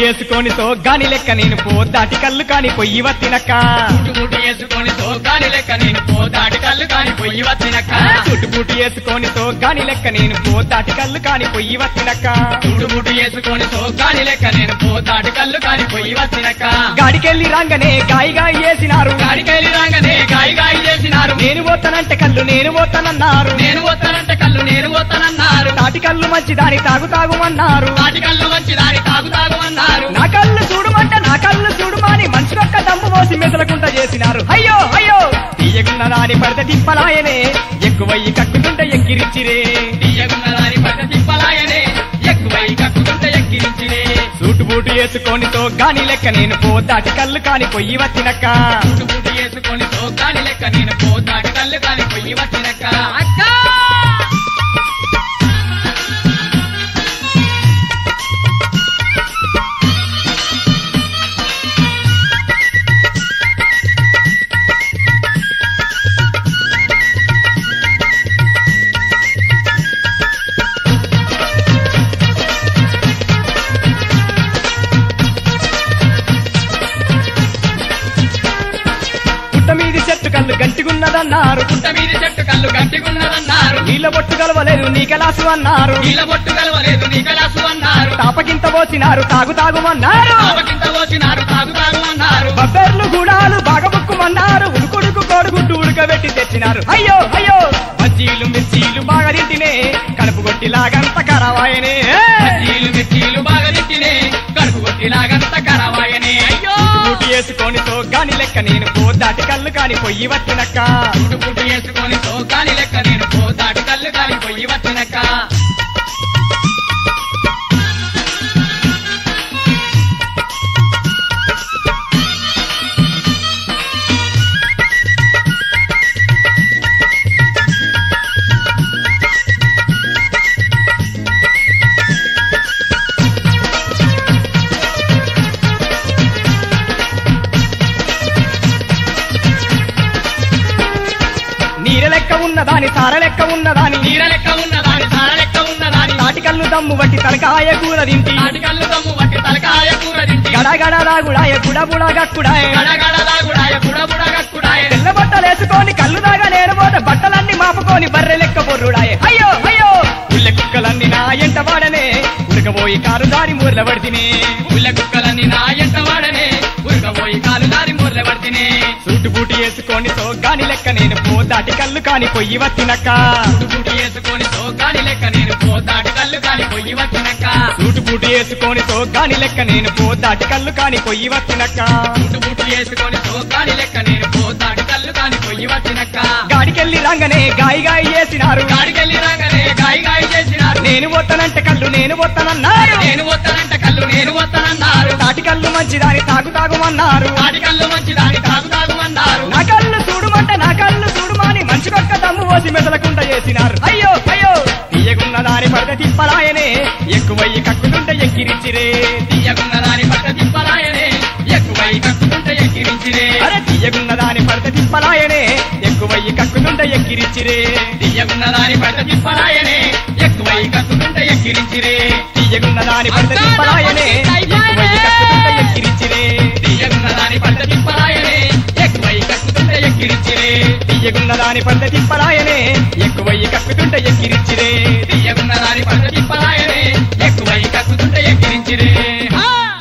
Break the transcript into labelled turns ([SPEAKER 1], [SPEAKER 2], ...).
[SPEAKER 1] వేసుకొని గాని లెక్క నేను పోదాటి కళ్ళు కాని పొయ్యి వత్తినక్క
[SPEAKER 2] చుట్టుముట్టు వేసుకొని సోకాని లెక్క నేను పోతాటి కళ్ళు కాని పొయ్యి వచ్చినక్క
[SPEAKER 1] చుట్టుబూటు వేసుకొని గాని లెక్క నేను పోదాటి కళ్ళు కాని పొయ్యి వత్తినక్క
[SPEAKER 2] చుట్టుముట్టు వేసుకొని సోకాని లెక్క నేను పోతాటి కళ్ళు కాని పొయ్యి వచ్చినక్క
[SPEAKER 1] గాడికెళ్ళి రాంగనే గాయి గాయి వేసినారు
[SPEAKER 2] గాడికెళ్ళి రాగానే గాయి గాయి చేసినారు
[SPEAKER 1] నేను పోతానంటే కళ్ళు నేను పోతానన్నారు
[SPEAKER 2] నేను వస్తానంటే కళ్ళు నేను వస్తానన్నారు
[SPEAKER 1] తాటి కళ్ళు మంచి దాని తాగు తాగుమన్నారు
[SPEAKER 2] తాటి కళ్ళు వచ్చి దాని తాగు తాగుమన్నారు
[SPEAKER 1] నా కళ్ళు చూడమంటే నా కళ్ళు చూడమని మనిషికొక్క దమ్ము పోసి మెసలకుంట చేసినారు అయ్యో అయ్యో తీయగున్న దాని పడితే తిప్పలాయనే ఎక్కువయ్యి కక్కుతుంటే ఎక్కిరిచ్చిరే
[SPEAKER 2] తీయగున్న దాని పట్ట తిప్పలాయనే ఎక్కువై కక్కుతుంటే ఎక్కిరించినే
[SPEAKER 1] సూటు బూటు వేసుకొని గాని లెక్క నేను పోదాటి కళ్ళు కాని పొయ్యి వచ్చినక్క
[SPEAKER 2] చుట్టుముట్టు వేసుకొని సోకాని లెక్క నేను పోతాటి కళ్ళు కాని పొయ్యి వచ్చినక్క అక్క
[SPEAKER 1] పుట్ట మీది చెట్టు కళ్ళు గంటిగున్నదన్నారు
[SPEAKER 2] పుట్ట మీది చెట్టు కళ్ళు గట్టిగున్నదన్నారు
[SPEAKER 1] నీళ్ళ బొట్టు కలవలేదు నీ కలాసు అన్నారు
[SPEAKER 2] నీళ్ళ బొట్టు కలవలేదు నీ కలాసు అన్నారు
[SPEAKER 1] తాపకింత పోసినారు తాగు తాగుమన్నారు
[SPEAKER 2] తాపకింత పోసినారు తాగు తాగు అన్నారు
[SPEAKER 1] బబ్బెర్లు గూడాలు బాగబుక్కుమన్నారు ఉడుకుడుకు కోడుగుడ్డు ఉడకబెట్టి తెచ్చినారు అయ్యో అయ్యో బజ్జీలు మిర్చీలు బాగా తింటినే కడుపు కొట్టి లాగంత కరవాయనే
[SPEAKER 2] బజ్జీలు మిర్చీలు బాగా తిట్టినే కడుపు కొట్టి లాగంత కరవాయనే అయ్యో
[SPEAKER 1] ఊటి వేసుకొని గాని లెక్క నేను పోదాటి కళ్ళు కాని పొయ్యి వచ్చినక్క
[SPEAKER 2] పుట్టు పుట్టు వేసుకొని సోకాని లెక్క నేను పోతాటి కళ్ళు కాని పొయ్యి వచ్చినక్క
[SPEAKER 1] నీర లెక్క ఉన్నదాని సార లెక్క ఉన్నదాని
[SPEAKER 2] నీర లెక్క ఉన్నదాని తార లెక్క ఉన్నదాని
[SPEAKER 1] తాటి కళ్ళు దమ్ము బట్టి తలకాయ కూర తింటి
[SPEAKER 2] తాటి కళ్ళు దమ్ము వట్టి తలకాయ కూర తింటి
[SPEAKER 1] గడగడ రాగుడాయ గుడబుడ గక్కుడాయ
[SPEAKER 2] గడగడ దాగుడాయ బుడబుడ గక్కుడాయ
[SPEAKER 1] తెల్ల బట్టలేసుకొని కళ్ళు దాగా నేను పోతే బట్టలన్నీ మాపుకొని బర్రె లెక్క బొర్రుడాయ అయ్యో అయ్యో ఉల్లె కుక్కలన్నీ నా ఎంట వాడనే ఉరకబోయి కారు దారి మూర్ల పడితినే
[SPEAKER 2] ఉల్ల కుక్కలన్నీ నా ఎంట వాడనే ఉరకపోయి కాలు దారి మూర్ల పడితేనే
[SPEAKER 1] సూటు బూటి వేసుకొని సోగ్గాని లెక్క నేను పోదాటి కళ్ళు కాని పొయ్యి వచ్చినక్క
[SPEAKER 2] చుట్టుముట్టు వేసుకొని సోకాని లెక్క నేను పోతాటి కళ్ళు కాని పొయ్యి వచ్చినక్క
[SPEAKER 1] సూటు బూటి వేసుకొని సోగ్గాని లెక్క నేను పోదాటి కళ్ళు కాని పొయ్యి వచ్చినక్క
[SPEAKER 2] చుట్టుముట్టు వేసుకొని సోకాని లెక్క నేను పోతాటి కళ్ళు కాని పొయ్యి వచ్చినక్క
[SPEAKER 1] గాడికెళ్ళి రంగనే గాయి గాయి చేసినారు
[SPEAKER 2] గాడికెళ్ళి రాగానే గాయి గాయి చేసినారు
[SPEAKER 1] నేను పోతానంటే కళ్ళు నేను పోతానన్నారు
[SPEAKER 2] నేను వస్తానంట కళ్ళు నేను వస్తానన్నారు
[SPEAKER 1] తాటి కళ్ళు మంచిదాని తాగు తాగుమన్నారు
[SPEAKER 2] తాటి కళ్ళు మంచి దాని తాగు తాగుమన్నారు
[SPEAKER 1] నా కళ్ళు చూడమంటే నా కళ్ళు చూడమని మనిషికొక్క దమ్ము పోసి మెదలకుండా చేసినారు అయ్యో అయ్యో తీయగున్న దాని పడితే తిప్పలాయనే ఎక్కువయ్యి కక్కుతుంటే ఎక్కిరిచ్చిరే
[SPEAKER 2] తీయకున్న దాని పట్ట తిప్పలాయనే ఎక్కువై కక్కుతుంటే ఎక్కిరించిరే
[SPEAKER 1] అరే తీయగున్న దాని పడితే తిప్పలాయనే ఎక్కువయ్యి కక్కుతుంటే ఎక్కిరిచ్చిరే
[SPEAKER 2] తీయకున్న దాని పట్ట తిప్పలాయనే ఎక్కువై కక్కుతుంటే ఎక్కిరించిరే
[SPEAKER 1] తీయగున్న దాని పడితే తిప్పలాయనే ఎక్కువయ్యి కక్కుతుంటే ఎక్కిరిచ్చిరే
[SPEAKER 2] తీయకున్న దాని పట్ట తిప్పలాయనే ఎక్కువై కక్కుతుంటే ఎక్కిరించిరే
[SPEAKER 1] తీయగున్న దాని పడితే తిప్పలాయనే ఎక్కువయ్యి కక్కుతుంటే